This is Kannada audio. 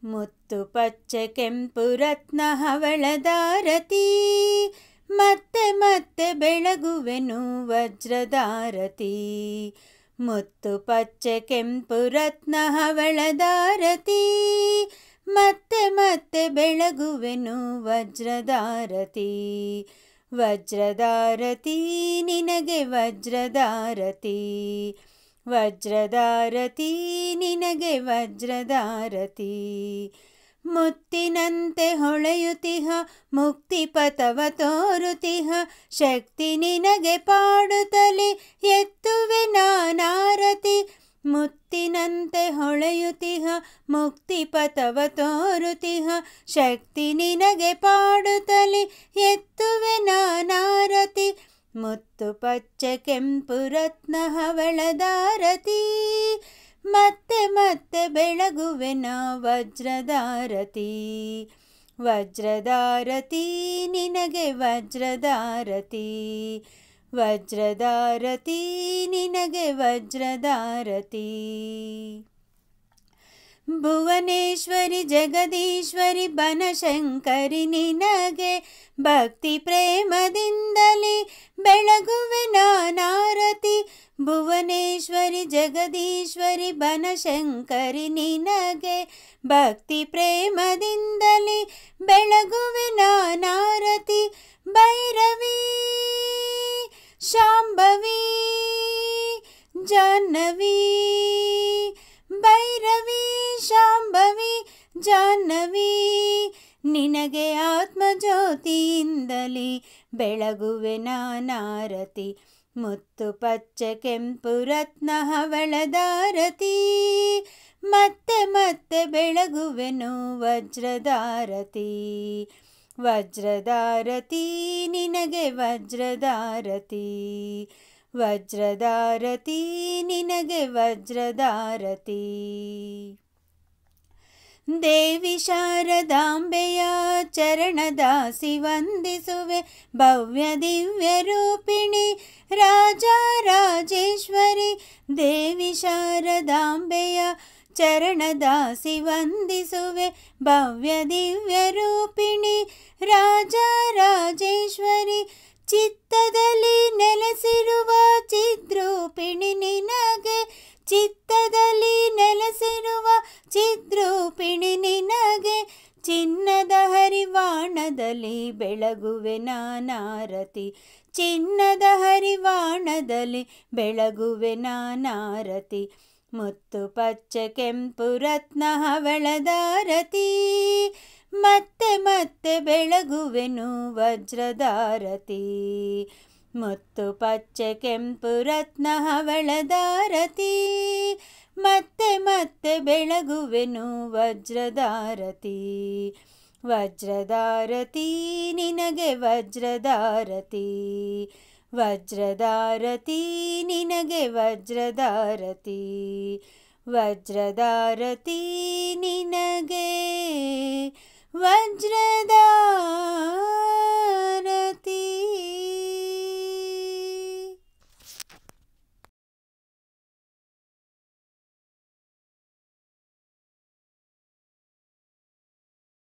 ಮುತ್ತು ಪಚ್ಚೆ ಕೆಂಪು ರತ್ನ ಹವಳದಾರತಿ ಮತ್ತೆ ಮತ್ತೆ ಬೆಳಗುವೆನು ವಜ್ರದಾರತಿ ಮುತ್ತು ಪಚ್ಚೆ ಕೆಂಪು ರತ್ನ ಹವಳದಾರತಿ ಮತ್ತೆ ಮತ್ತೆ ಬೆಳಗುವೆನು ವಜ್ರದಾರತಿ ವಜ್ರದಾರತಿ ನಿನಗೆ ವಜ್ರದಾರತಿ ವಜ್ರದಾರತಿ ನಿನಗೆ ವಜ್ರದಾರತಿ ಮುತ್ತಿನಂತೆ ಹೊಳೆಯುತಿಹ ಮುಕ್ತಿಪಥವ ತೋರುತಿಹ ಶಕ್ತಿ ನಿನಗೆ ಪಾಡುತ್ತಲೇ ಎತ್ತುವೆ ನಾನಾರತಿ ಮುತ್ತಿನಂತೆ ಹೊಳೆಯುತಿಹ ಮುಕ್ತಿಪಥವ ತೋರುತಿಹ ಶಕ್ತಿ ನಿನಗೆ ಪಾಡುತ್ತಲೇ ಎತ್ತುವೆ ನಾನಾರತಿ ಮುತ್ತು ಪಚ್ಚೆ ಕೆಂಪು ರತ್ನ ಹವಳದಾರತಿ ಮತ್ತೆ ಮತ್ತೆ ಬೆಳಗುವೆ ನಾ ವಜ್ರದಾರತಿ ವಜ್ರದಾರತಿ ನಿನಗೆ ವಜ್ರದಾರತಿ ವಜ್ರದಾರತಿ ನಿನಗೆ ವಜ್ರದಾರತಿ ಭುವನೇಶ್ವರಿ ಜಗದೀಶ್ವರಿ ಬನಶಂಕರಿ ನಿನಗೆ ಭಕ್ತಿ ಪ್ರೇಮದಿಂದಲೇ ಬೆಳಗುವೆ ನಾನಾರತಿ ಭುವನೇಶ್ವರಿ ಜಗದೀಶ್ವರಿ ಬನಶಂಕರಿ ನಿನಗೆ ಭಕ್ತಿ ಪ್ರೇಮದಿಂದಲೇ ಬೆಳಗುವೆ ನಾನಾರತಿ ಭೈರವಿ ಶಾಂಭವಿ ಜಾಹ್ನವಿ ಭೈರವಿ ಶಾಂಭವಿ ಜಾಹ್ನವಿ ನಿನಗೆ ಆತ್ಮಜ್ಯೋತಿಯಿಂದಲೇ ಬೆಳಗುವೆ ನಾನಾರತಿ ಮುತ್ತು ಪಚ್ಚೆ ಕೆಂಪು ರತ್ನ ಹವಳದಾರತಿ ಮತ್ತೆ ಮತ್ತೆ ಬೆಳಗುವೆನು ವಜ್ರದಾರತಿ ವಜ್ರದಾರತಿ ನಿನಗೆ ವಜ್ರದಾರತಿ ವಜ್ರದಾರತಿ ನಿನಗೆ ವಜ್ರದಾರತಿ ದೇವಿ ಶಾರದಾಂಬೆಯ ಚರಣದಾಸಿ ವಂದಿಸುವೆ ಭವ್ಯ ದಿವ್ಯ ರೂಪಿಣಿ ರಾಜ ರಾಜೇಶ್ವರಿ ದೇವಿ ಶಾರದಾಂಬೆಯ ಚರಣದಾಸಿ ವಂದಿಸುವೆ ಭವ್ಯ ದಿವ್ಯ ರೂಪಿಣಿ ರಾಜ ರಾಜೇಶ್ವರಿ ಚಿತ್ತದಲ್ಲಿ ನೆಲೆಸಿರುವ ಚಿದ್ರೂಪಿಣಿ ನಿನಗೆ ಚಿತ್ತದಲ್ಲಿ ನೆಲೆಸಿರುವ ಚಿದ್ರೂಪಿಣಿ ನಿನಗೆ ಚಿನ್ನದ ಹರಿವಾಣದಲ್ಲಿ ಬೆಳಗುವೆ ನಾನಾರತಿ ಚಿನ್ನದ ಹರಿವಾಣದಲ್ಲಿ ಬೆಳಗುವೆ ನಾನಾರತಿ ಮುತ್ತು ಪಚ್ಚೆ ಕೆಂಪು ರತ್ನ ಹವಳದಾರತಿ ಮತ್ತೆ ಮತ್ತೆ ಬೆಳಗುವೆನು ವಜ್ರದಾರತಿ ಮುತ್ತು ಪಚ್ಚೆ ಕೆಂಪು ರತ್ನ ಹವಳದಾರತಿ ಮತ್ತೆ ಮತ್ತೆ ಬೆಳಗುವೆನು ವಜ್ರದಾರತಿ ವಜ್ರದಾರತಿ ನಿನಗೆ ವಜ್ರದಾರತಿ ವಜ್ರದಾರತಿ ನಿನಗೆ ವಜ್ರದಾರತಿ ವಜ್ರದಾರತಿ ನಿನಗೆ ವಜ್ರದಾರತಿ